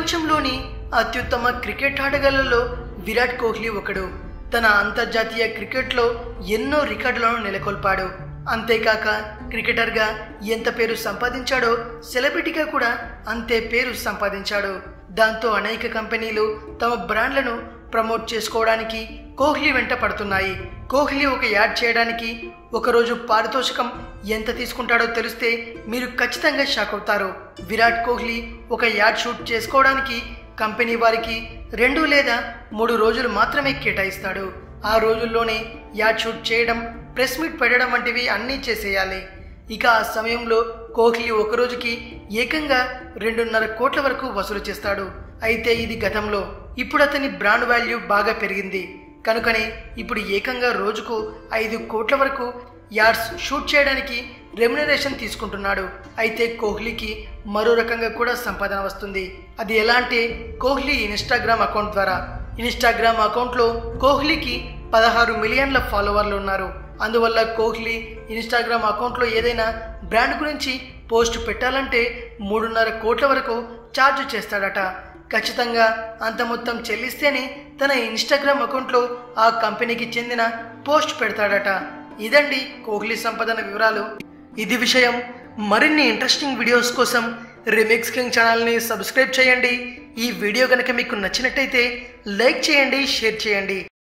ప్రపంచంలోని అత్యుత్తమ క్రికెట్ ఆటగాళ్లలో విరాట్ కోహ్లీ ఒకడు తన అంతర్జాతీయ క్రికెట్లో ఎన్నో రికార్డులను నెలకొల్పాడు అంతేకాక క్రికెటర్గా ఎంత పేరు సంపాదించాడో సెలబ్రిటీగా కూడా అంతే పేరు సంపాదించాడు దాంతో అనేక కంపెనీలు తమ బ్రాండ్లను ప్రమోట్ చేసుకోవడానికి కోహ్లీ వెంట పడుతున్నాయి కోహ్లీ ఒక యాడ్ చేయడానికి ఒకరోజు పారితోషికం ఎంత తీసుకుంటాడో తెలిస్తే మీరు ఖచ్చితంగా షాక్ అవుతారు విరాట్ కోహ్లీ ఒక యాడ్ షూట్ చేసుకోవడానికి కంపెనీ వారికి రెండు లేదా మూడు రోజులు మాత్రమే కేటాయిస్తాడు ఆ రోజుల్లోనే యాడ్ షూట్ చేయడం ప్రెస్ మీట్ పెట్టడం వంటివి అన్నీ చేసేయాలి ఇక ఆ సమయంలో కోహ్లీ ఒక రోజుకి ఏకంగా రెండున్నర కోట్ల వరకు వసూలు చేస్తాడు అయితే ఇది గతంలో ఇప్పుడు అతని బ్రాండ్ వాల్యూ బాగా పెరిగింది కనుకనే ఇప్పుడు ఏకంగా రోజుకు ఐదు కోట్ల వరకు యాడ్స్ షూట్ చేయడానికి రెమ్యునరేషన్ తీసుకుంటున్నాడు అయితే కోహ్లీకి మరో రకంగా కూడా సంపాదన వస్తుంది అది ఎలా అంటే కోహ్లీ ఇన్స్టాగ్రామ్ అకౌంట్ ద్వారా ఇన్స్టాగ్రామ్ అకౌంట్లో కోహ్లీకి పదహారు మిలియన్ల ఫాలోవర్లు ఉన్నారు అందువల్ల కోహ్లీ ఇన్స్టాగ్రామ్ అకౌంట్లో ఏదైనా బ్రాండ్ గురించి పోస్ట్ పెట్టాలంటే మూడున్నర కోట్ల వరకు ఛార్జ్ చేస్తాడట ఖచ్చితంగా అంత మొత్తం చెల్లిస్తేనే తన ఇన్స్టాగ్రామ్ అకౌంట్లో ఆ కంపెనీకి చెందిన పోస్ట్ పెడతాడట ఇదండి కోహ్లీ సంపాదన వివరాలు ఇది విషయం మరిన్ని ఇంట్రెస్టింగ్ వీడియోస్ కోసం రిమిక్స్ కింగ్ ఛానల్ని సబ్స్క్రైబ్ చేయండి ఈ వీడియో కనుక మీకు నచ్చినట్టయితే లైక్ చేయండి షేర్ చేయండి